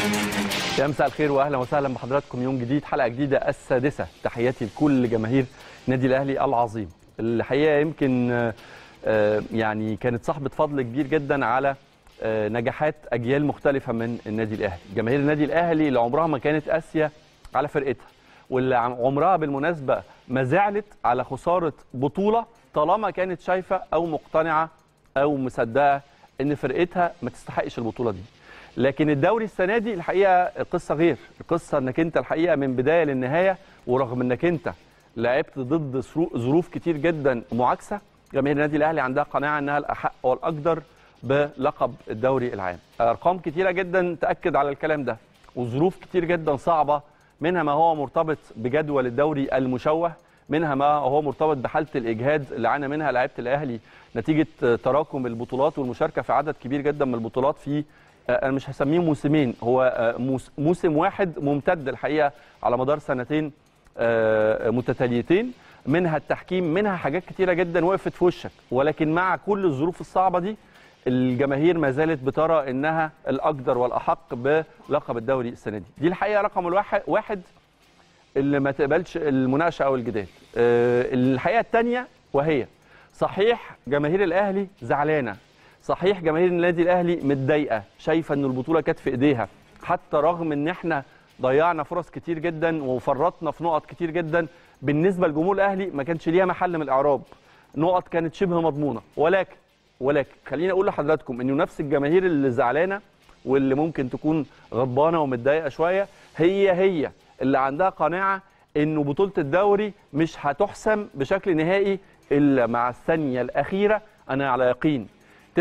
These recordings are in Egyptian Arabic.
يا مساء الخير واهلا وسهلا بحضراتكم يوم جديد حلقه جديده السادسه تحياتي لكل جماهير النادي الاهلي العظيم الحقيقه يمكن آه، آه، يعني كانت صاحبه فضل كبير جدا على آه، نجاحات اجيال مختلفه من النادي الاهلي جماهير النادي الاهلي اللي عمرها ما كانت قاسيه على فرقتها واللي عم- عمرها بالمناسبه ما زعلت على خساره بطوله طالما كانت شايفه او مقتنعه او مصدقه ان فرقتها ما تستحقش البطوله دي لكن الدوري السنه دي الحقيقه القصه غير القصه انك انت الحقيقه من بدايه للنهايه ورغم انك انت لعبت ضد ظرو- ظروف كتير جدا معاكسه جماهير النادي الاهلي عندها قناعه انها الاحق والاقدر بلقب الدوري العام ارقام كتيره جدا تاكد على الكلام ده وظروف كتير جدا صعبه منها ما هو مرتبط بجدول الدوري المشوه منها ما هو مرتبط بحاله الاجهاد اللي عانى منها لعيبه الاهلي نتيجه تراكم البطولات والمشاركه في عدد كبير جدا من البطولات في آه، انا مش هسميه موسمين هو آه، موس- موسم واحد ممتد الحقيقه على مدار سنتين آه، متتاليتين منها التحكيم منها حاجات كتيره جدا وقفت في وشك ولكن مع كل الظروف الصعبه دي الجماهير ما زالت بترى انها الاقدر والاحق بلقب الدوري السنه دي دي الحقيقه رقم الواحد واحد اللي ما تقبلش المناقشه او الجدال آه، الحقيقه الثانيه وهي صحيح جماهير الاهلي زعلانه صحيح جماهير النادي الاهلي متضايقه شايفه ان البطوله كانت في ايديها حتى رغم ان احنا ضيعنا فرص كتير جدا وفرطنا في نقط كتير جدا بالنسبه لجمهور الاهلي ما كانش ليها محل من الاعراب نقط كانت شبه مضمونه ولكن ولكن خليني اقول لحضراتكم انه نفس الجماهير اللي زعلانه واللي ممكن تكون غضبانه ومتضايقه شويه هي هي اللي عندها قناعه انه بطوله الدوري مش هتحسم بشكل نهائي الا مع الثانيه الاخيره انا على يقين 99%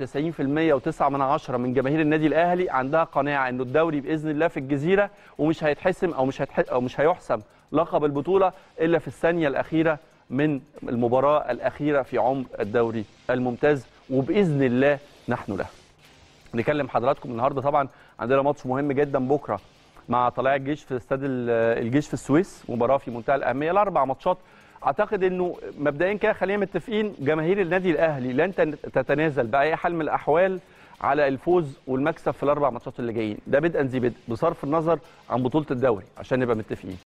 و9 من عشرة من جماهير النادي الاهلي عندها قناعه انه الدوري باذن الله في الجزيره ومش هيتحسم او مش هيتح... او مش هيحسم لقب البطوله الا في الثانيه الاخيره من المباراه الاخيره في عمر الدوري الممتاز وباذن الله نحن له. نكلم حضراتكم النهارده طبعا عندنا ماتش مهم جدا بكره مع طلائع الجيش في استاد ال- الجيش في السويس مباراه في منتهى الاهميه الاربع ماتشات اعتقد انه مبدئيا كده خلينا متفقين جماهير النادي الاهلي لن تن- تتنازل باي حال من الاحوال على الفوز والمكسب في الاربع ماتشات اللي جايين ده بدءا ذي بدء بصرف النظر عن بطوله الدوري عشان نبقى متفقين